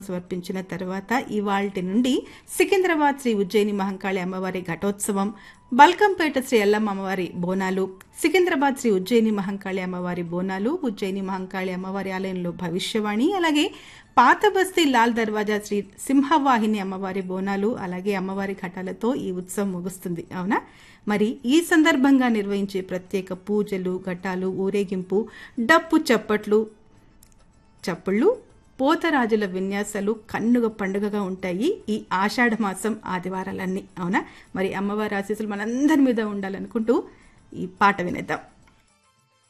సమర్పించిన తర్వాత ఇవాల్టి నుండి సికింద్రాబాద్ శ్రీ ఉజ్జయిని మహంకాళి అమ్మవారి ఘటోత్సవం బల్కంపేట శ్రీ ఎల్లమ్మ అమ్మవారి బోనాలు సికింద్రాబాద్ శ్రీ ఉజ్జయిని మహంకాళి అమ్మవారి బోనాలు ఉజ్జయిని మహంకాళి అమ్మవారి ఆలయంలో భవిష్యవాణి అలాగే పాత బస్తీ లాల్ దర్వాజా శ్రీ సింహవాహిని అమ్మవారి బోనాలు అలాగే అమ్మవారి ఘటాలతో ఈ ఉత్సవం ముగుస్తుంది అవునా మరి ఈ సందర్భంగా నిర్వహించే ప్రత్యేక పూజలు ఘటాలు ఊరేగింపు డప్పు చప్పట్లు చప్పుళ్ళు పోతరాజుల విన్యాసాలు కన్నుగ పండుగగా ఉంటాయి ఈ ఆషాఢ మాసం ఆదివారాలన్నీ అవునా మరి అమ్మవారి ఆశీస్సులు మనందరి మీద ఉండాలనుకుంటూ ఈ పాట వినేద్దాం